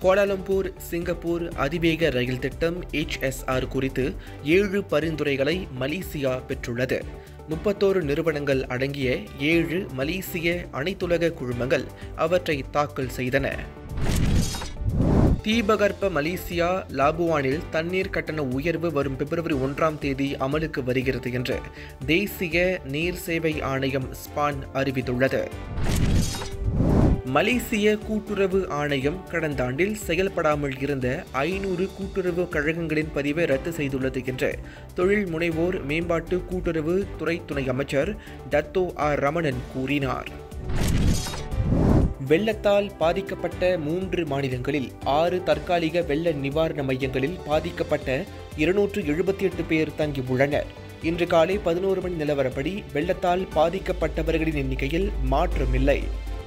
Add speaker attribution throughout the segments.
Speaker 1: Kuala Lumpur Singapore அதிவேக ரயில் திட்டம் HSR குறித்து ஏழு பரிந்துரைகளை மலேசியா பெற்றுள்ளது முப்பத்தோரு நிறுவனங்கள் அடங்கிய ஏழு மலேசிய அனைத்துலக குழுமங்கள் அவற்றை தாக்கல் செய்தன தீபகற்ப மலேசியா லாபுவானில் தண்ணீர் கட்டண உயர்வு வரும் பிப்ரவரி ஒன்றாம் தேதி அமலுக்கு வருகிறது என்று தேசிய நீர் சேவை ஆணையம் ஸ்பான் அறிவித்துள்ளது மலேசிய கூட்டுறவு ஆணையம் கடந்த ஆண்டில் செயல்படாமல் இருந்த ஐநூறு கூட்டுறவு கழகங்களின் பதிவை ரத்து செய்துள்ளது என்று தொழில் முனைவோர் மேம்பாட்டு கூட்டுறவு துறை துணை அமைச்சர் டத்தோ ஆர் ரமணன் கூறினார் வெள்ளத்தால் பாதிக்கப்பட்ட மூன்று மாநிலங்களில் ஆறு தற்காலிக வெள்ள நிவாரண மையங்களில் பாதிக்கப்பட்ட இருநூற்று எழுபத்தி எட்டு பேர் தங்கியுள்ளனர் இன்று காலை பதினோரு மணி நிலவரப்படி வெள்ளத்தால் பாதிக்கப்பட்டவர்களின் எண்ணிக்கையில் மாற்றமில்லை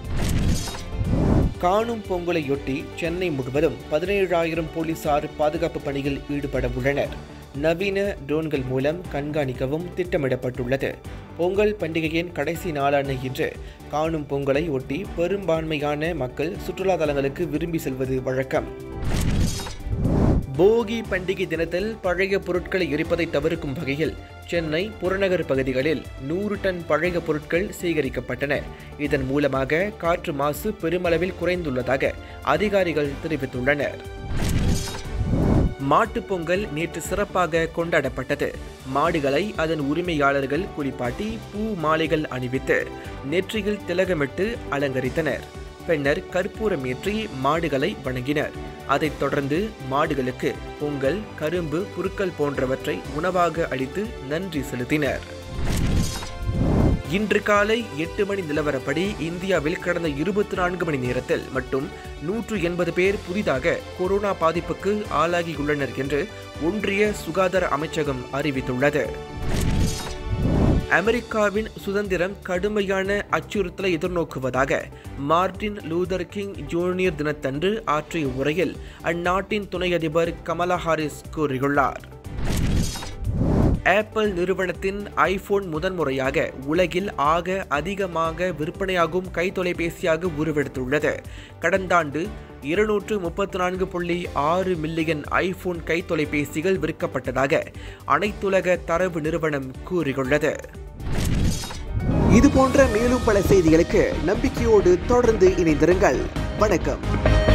Speaker 1: காணும் பொங்கலையொட்டி சென்னை முழுவதும் பதினேழாயிரம் போலீசார் பாதுகாப்பு பணியில் ஈடுபட உள்ளனர் நவீன ட்ரோன்கள் மூலம் கண்காணிக்கவும் திட்டமிடப்பட்டுள்ளது பொங்கல் பண்டிகையின் கடைசி நாளான இன்று காணும் பொங்கலை ஒட்டி பெரும்பான்மையான மக்கள் சுற்றுலா தலங்களுக்கு விரும்பி செல்வது வழக்கம் போகி பண்டிகை தினத்தில் பழைய பொருட்களை எரிப்பதை தவிர்க்கும் வகையில் சென்னை புறநகர் பகுதிகளில் நூறு டன் பழைய பொருட்கள் சேகரிக்கப்பட்டன இதன் மூலமாக காற்று மாசு பெருமளவில் குறைந்துள்ளதாக அதிகாரிகள் தெரிவித்துள்ளனர் மாட்டுப் பொங்கல் நேற்று சிறப்பாக கொண்டாடப்பட்டது மாடுகளை அதன் உரிமையாளர்கள் குளிப்பாட்டி பூ மாலைகள் அணிவித்து நெற்றியில் திலகமிட்டு அலங்கரித்தனர் பின்னர் கற்பூரம் ஏற்றி மாடுகளை வணங்கினர் அதைத் தொடர்ந்து மாடுகளுக்கு பொங்கல் கரும்பு புருக்கள் போன்றவற்றை உணவாக அளித்து நன்றி செலுத்தினர் இன்று காலை எட்டு மணி நிலவரப்படி இந்தியாவில் கடந்த இருபத்தி நான்கு மணி நேரத்தில் மட்டும் நூற்று எண்பது பேர் புதிதாக கொரோனா பாதிப்புக்கு ஆளாகியுள்ளனர் என்று ஒன்றிய சுகாதார அமைச்சகம் அறிவித்துள்ளது அமெரிக்காவின் சுதந்திரம் கடுமையான அச்சுறுத்தலை எதிர்நோக்குவதாக மார்டின் லூதர் கிங் ஜூனியர் தினத்தன்று ஆற்றிய உரையில் அந்நாட்டின் துணை அதிபர் கமலா ஹாரிஸ் கூறியுள்ளார் ஆப்பிள் நிறுவனத்தின் ஐபோன் முதன்முறையாக உலகில் ஆக அதிகமாக விற்பனையாகும் கைத்தொலைபேசியாக உருவெடுத்துள்ளது கடந்த ஆண்டு இருநூற்று முப்பத்தி நான்கு புள்ளி ஆறு மில்லியன் ஐபோன் கைத்தொலைபேசிகள் விற்கப்பட்டதாக அனைத்துலக தரவு நிறுவனம் கூறியுள்ளது
Speaker 2: இது போன்ற மேலும் பல செய்திகளுக்கு நம்பிக்கையோடு தொடர்ந்து இணைந்திருங்கள் வணக்கம்